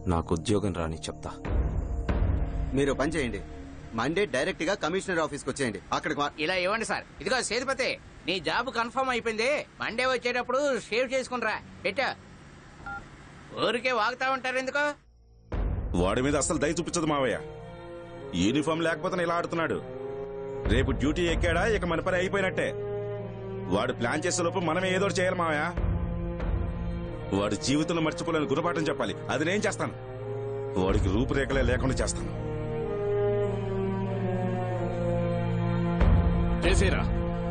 నాకు ఉద్యోగం రాని చెప్తా మీరు పని చేయండి మండే డైరెక్ట్ గా కమిషనర్ ఆఫీస్కి వచ్చేయండి అక్కడికి మా- ఇలా ఇవ్వండి సార్ ఇదిగో సేతుపతి నీ జాబ్ కన్ఫర్మ్ అయిపోయింది మండే వచ్చేటప్పుడు సేవ్ చేసుకునిరా పెట్టా ఊరికే వాగుతా ఉంటారు ఎందుకు వాడి మీద అసలు దయ చూపించదు మావయ్య యూనిఫామ్ లేకపోతే ఇలా ఆడుతున్నాడు రేపు డ్యూటీ ఎక్కాడా ఇక మన పని అయిపోయినట్టే వాడు ప్లాన్ చేసే లోపు మనమే ఏదో ఒకటి చేయాలి మావయ్య వాడి జీవితంలో మర్చిపోలేని గురపాఠం చెప్పాలి అది నేను చేస్తాను వాడికి రూపురేఖలే లేకుండా చేస్తాను చేసేరా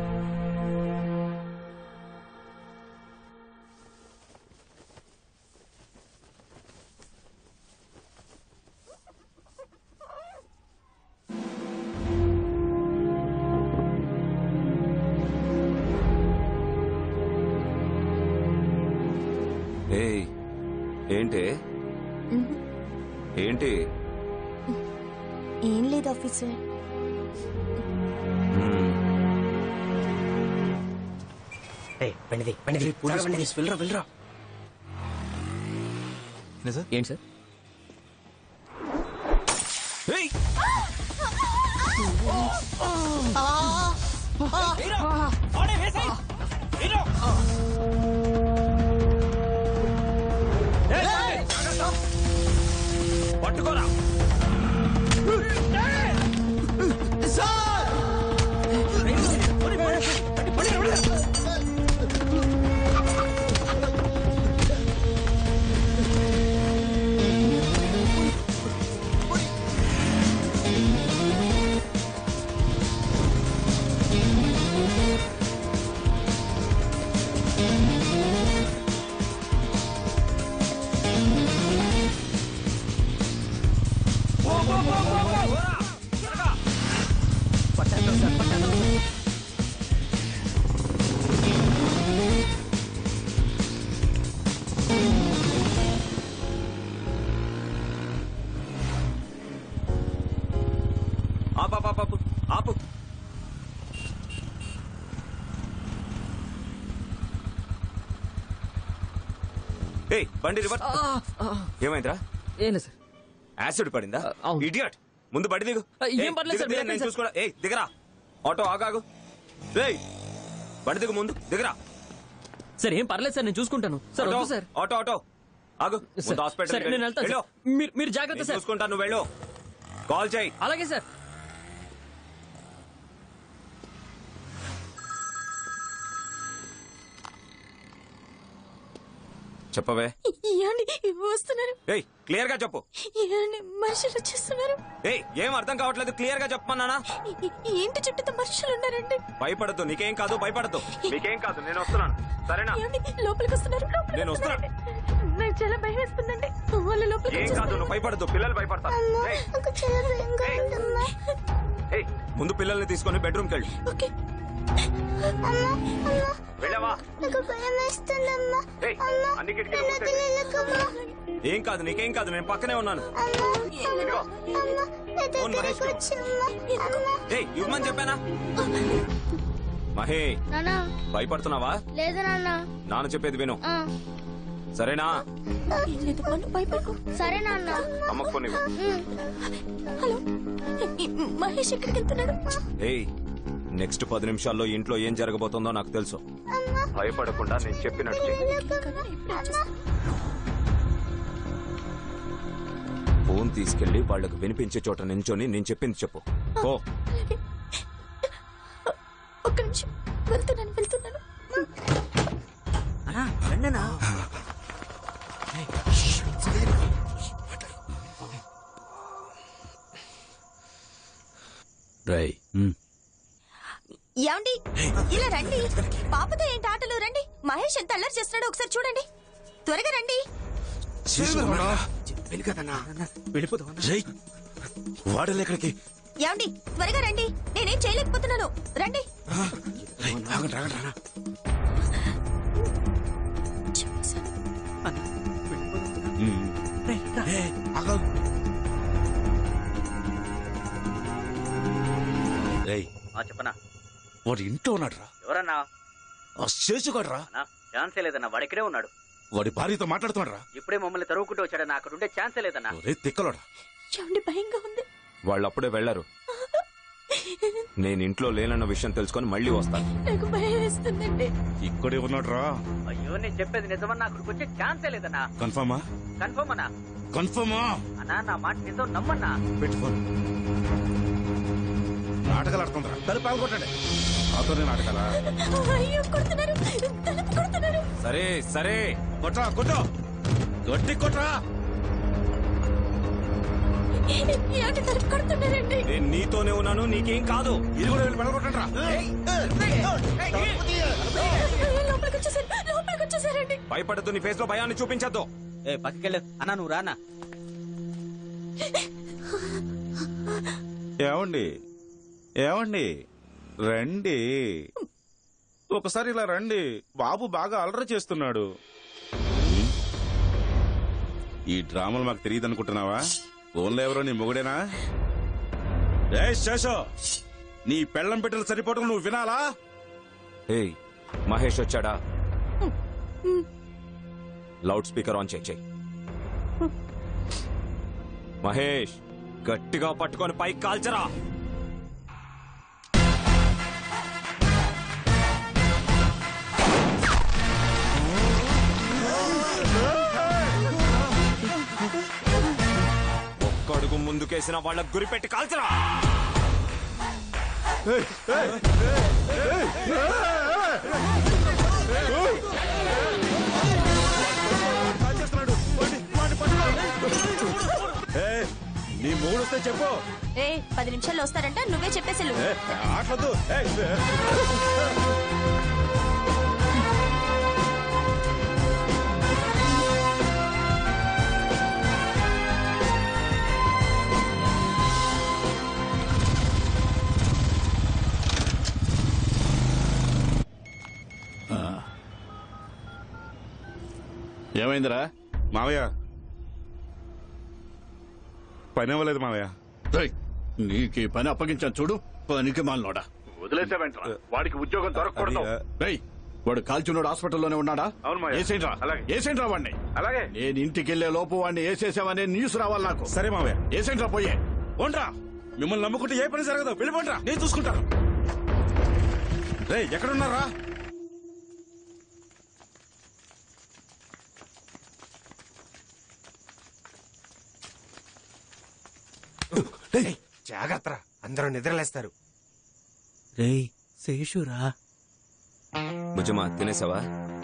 ఏయ్ ఏంటి ఏంటి ఏం లేదు ఆఫీసర్ మ్మ్. పండిది పండిది వెళ్ళరా వెళ్ళరా ఏంటి సార్ ఏయ్! పట్టుకోరా ఆపు ఆపు, ఆపు, ఆపు ఆపు ఏయ్ బండి రివర్స్ ఏమైందిరా ఏం లేదు సార్ యాసిడ్ పడిందా ఆ, అవును. ఇడియట్ ముందు బండి దిగు ఆ, ఏం ఏయ్, పర్లేదు దిగు, సార్, దిగు, మీరు నేను ఎక్కండి చూసుకోడా ఏయ్ దిగరా ఆటో ఆగాగు ఏయ్ బండి దిగు ముందు దిగరా సార్ ఏం పర్లేదు సార్ నేను చూసుకుంటాను సార్ ఆటో వద్దు సార్ ఆటో ఆటో ఆగు సార్, ముందు హాస్పిటల్ సరే, నేను వెళ్తాను సార్. మీరు మీరు జాగ్రత్త సార్ చూసుకుంటా నువ్వు వెళ్ళు కాల్ చేయి అలాగే సార్ చెప్పవే ఏమండి వస్తున్నారు ఏయ్ క్లియర్ గా చెప్పు ఏమండి మనుషులు వచ్చేస్తున్నారు ఏయ్ ఏం అర్థం కావట్లేదు క్లియర్ గా చెప్పమన్నానా ఏంటి చుట్టూతో మనుషులు ఉన్నారండి భయపడద్దు నీకేం కాదు భయపడద్దు నీకేం కాదు నేను వస్తున్నాను సరేనా ఏమండి లోపలికి వస్తున్నారు లోపలికి నేను వస్తున్నాను. వస్తున్నారండి. నాకు చాలా భయం వేస్తుందండి వాళ్ళు లోపలికి ఏం కాదు నువ్వు భయపడద్దు పిల్లలు భయపడతారు ఏయ్, ఏయ్, ముందు పిల్లల్ని తీసుకొని బెడ్రూమ్ కి వెళ్ళు ఓకే వెళ్ళావా నాకు భయం వేస్తుందమ్మా ఏయ్, అన్ని కిటికీలు మూసేయ్. ఏం కాదు నీకేం కాదు నేను పక్కనే ఉన్నాను ఫోన్ మహేష్ కి ఇవ్వు. ఏయ్ ఇవ్వమని చెప్పానా మహే నానా భయపడుతున్నావా లేదు నాన్న నాన్న చెప్పేది విను ఆ, సరేనా లేదు వాళ్ళు భయపడకు సరే నాన్న అమ్మకు ఫోన్ ఇవ్వు ఉమ్. హలో ఈ మహేష్ ఎక్కడికి వెళ్తున్నాడు ఏయ్ నెక్స్ట్ పది నిమిషాల్లో ఇంట్లో ఏం జరగబోతుందో నాకు తెలుసు భయపడకుండా నేను చెప్పినట్టు చెయ్యి. కదా ఇప్పుడు వచ్చేస్తాను. ఫోన్ తీసుకెళ్లి వాళ్లకు వినిపించే చోట నించొని నేను చెప్పింది చెప్పు ఓ ఒక్క నిమిషం వెళ్తున్నాను వెళ్తున్నాను రై ఏమండి ఇలా రండి పాపతో ఏంటి ఆటలు రండి మహేష్ ఎంత అల్లరి చేస్తున్నాడో ఒకసారి చూడండి త్వరగా రండి వాడలే ఎక్కడికి ఏమండి త్వరగా రండి నేనేం చేయలేకపోతున్నాను రండి రేయ్ చెప్పనా వాడు ఇంట్లో ఉన్నాడు రా ఎవరన్నా ఆ శేషుగాడు రా ఛాన్సే లేదన్నా వాడు ఇక్కడే ఉన్నాడు వాడి భార్యతో మాట్లాడుతున్నాడు రా ఇప్పుడే మమ్మల్ని తరువుకుంటూ వచ్చాడన్నా అక్కడ ఉండే ఛాన్సే లేదన్నా రే తిక్కలోడా చూడండి భయంగా ఉంది వాళ్ళు అప్పుడే వెళ్లరు నేను ఇంట్లో లేనన్న విషయం తెలుసుకొని మళ్ళీ వస్తాను నాకు భయం వేస్తుందండి ఇక్కడే ఉన్నాడు రా అయ్యో నేను చెప్పేది నిజమన్నా అక్కడికి వచ్చే ఛాన్సే లేదన్నా కన్ఫర్మా కన్ఫర్మ్ అన్నా కన్ఫర్మా అన్నా నా మాట నిజం నమ్మన్నా పెట్టుకోను నాటకాలు ఆడుతుందిరా తలుపు పాల్గొట్టండి నాతోనే నాటకాలా అయ్యో కొడుతున్నారు తలుపు కొడుతున్నారు సరే సరే కొట్రా కొట్టు గట్టి కొట్రా ఏంటి తలుపు కొడుతున్నారండి నేను నీతోనే ఉన్నాను నీకేం కాదు ఇది కూడా వెళ్ళి పడగొట్టండి రా లోపలికి వచ్చేసారు లోపలికి వచ్చేసారండి భయపడద్దు నీ ఫేస్ లో భయాన్ని చూపించద్దు ఏ పక్కకెళ్ళు అన్నా నువ్వు రానా ఏమండి ఏమండి రండి ఒకసారి ఇలా రండి బాబు బాగా అలర చేస్తున్నాడు ఈ డ్రామాలు మాకు తెలియదు అనుకుంటున్నావా ఓన్లో ఎవరో నీ మొగుడేనా ఏ శేషో నీ పెళ్ళం పెట్టెలు సరిపోవటం నువ్వు వినాలా ఏయ్ మహేష్ వచ్చాడా లౌడ్ స్పీకర్ ఆన్ చేయి చెయ్యి మహేష్ గట్టిగా పట్టుకొని పైకి కాల్చరా ఒక్క అడుగు ముందుకేసిన వాళ్ళకు గురిపెట్టి కాల్చరా ఏ, నీ మూడు వస్తే చెప్పు ఏ పది నిమిషాల్లో వస్తారంట నువ్వే చెప్పేసి ఏ, ఆటలొద్దు ఏ, ఏ. ఏమైందిరా మావయ్య పని అవ్వలేదు మావయ్య రేయ్, నీకు ఈ పని అప్పగించాను చూడు పనికి మాలనోడా వదిలేసావేంట్రా వాడికి ఉద్యోగం దొరకకూడదు అది, ఆ, రేయ్ వాడు కాల్చున్నాడు హాస్పిటల్లోనే ఉన్నాడా అవును మావయ్య. ఏసేంట్రా అలాగే. ఏసేంట్రా వాడిని అలాగే నేను ఇంటికి వెళ్లే లోపు వాడిని వేసేసావనే న్యూస్ రావాలి నాకు సరే మావయ్య ఏసేంట్రా పోయే పోండ్రా మిమ్మల్ని నమ్ముకుంటే ఏ పని జరగదు వెళ్ళిపోండ్రా నేను చూసుకుంటాను రే ఎక్కడున్నారా జాగ్రత్త అందరూ నిద్రలేస్తారు రేయ్ శేషురా భుజమా తినేసావా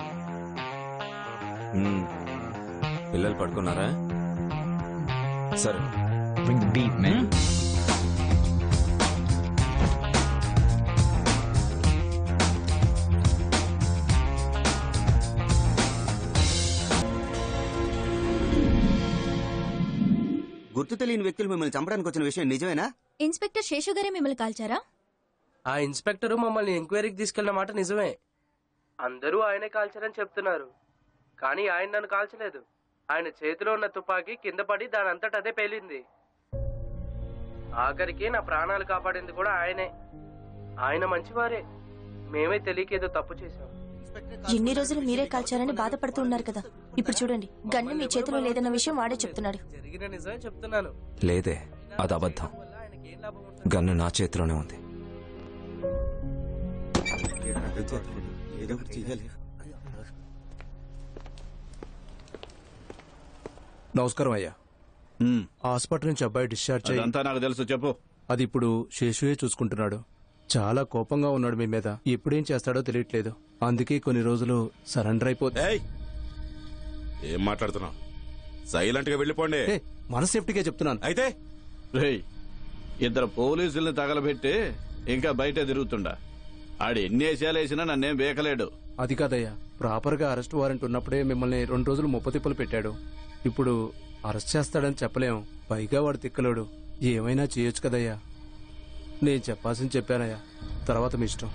మ్మ్. పిల్లలు పడుకున్నారా సరే గుర్తు తెలియని వ్యక్తులు మిమ్మల్ని చంపడానికి వచ్చిన విషయం నిజమేనా ఇన్స్పెక్టర్ శేషు గారే మిమ్మల్ని కాల్చారా ఆ ఇన్స్పెక్టర్ మమ్మల్ని ఎంక్వైరీకి తీసుకెళ్లిన మాట నిజమే అందరూ ఆయనే కాల్చారని చెప్తున్నారు కానీ ఆయన నన్ను కాల్చలేదు ఆయన చేతిలో ఉన్న తుపాకీ కింద పడి దాని అంతట అదే పేలింది ఆఖరికి నా ప్రాణాలు కాపాడింది కూడా ఆయనే ఆయన మంచివారే మేమే తెలియక ఏదో తప్పు చేశాం ఎన్ని రోజులు మీరే కాల్చారని బాధపడుతూ ఉన్నారు కదా ఇప్పుడు చూడండి గన్ను మీ చేతిలో లేదన్న విషయం వాడే చెప్తున్నాడు జరిగిన నిజమే చెప్తున్నాను లేదే అది అబద్ధం ఆయనకేం లాభం ఉంటుంది? గన్ను నా చేతిలోనే ఉంది ఏదో ఒకటి చెయ్యాలి నమస్కారం అయ్యా ఉమ్, హాస్పిటల్ నుంచి అబ్బాయి డిశ్చార్జ్ అయ్యి అదంతా నాకు తెలుసు చెప్పు అది ఇప్పుడు శేషుయే చూసుకుంటున్నాడు చాలా కోపంగా ఉన్నాడు మీ మీద ఎప్పుడేం చేస్తాడో తెలియట్లేదు అందుకే కొన్ని రోజులు సరెండర్ అయిపోతే ఏయ్ ఏం మాట్లాడుతున్నావు సైలెంట్ గా వెళ్ళిపోండి ఏ, మన సేఫ్టీగా చెప్తున్నాను అయితే రేయ్ ఇద్దరు పోలీసుల్ని తగలబెట్టి ఇంకా బయట తిరుగుతుండా ఆడు ఎన్ని వేసాలు వేసినా నన్నేం బేకలేడు అది కాదయ్యా ప్రాపర్ గా అరెస్ట్ వారెంట్ ఉన్నప్పుడే మిమ్మల్ని రెండు రోజులు ముప్పతిప్పలు పెట్టాడు ఇప్పుడు అరెస్ట్ చేస్తాడని చెప్పలేం పైగా వాడు తిక్కలోడు ఏమైనా చేయొచ్చు కదయ్యా నేను చెప్పాల్సింది చెప్పానయ్యా తర్వాత మీ ఇష్టం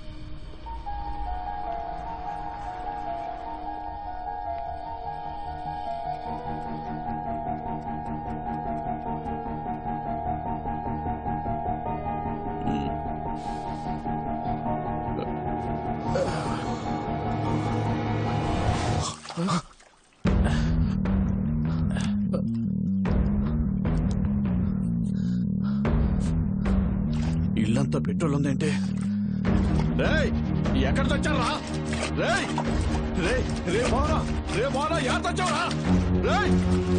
ఇల్లంతా పెట్రోల్ ఉందేంటి రేయ్ ఎక్కడ తెచ్చారా రేయ్ రే రే బానా రే బానా ఎక్కడ తెచ్చావరా రేయ్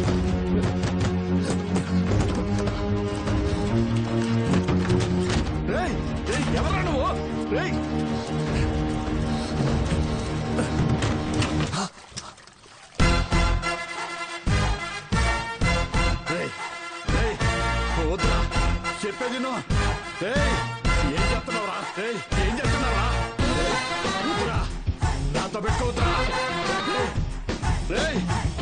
రేయ్ రేయ్ ఎవరా నువ్వు రేయ్ రేయ్ రేయ్ వద్దురా చెప్పేది నువ్వు రేయ్ ఏం చెప్తున్నావురా రేయ్ ఏం చెప్తున్నారా రేయ్, వద్దురా నాతో పెట్టుకోవద్దురా రేయ్, రేయ్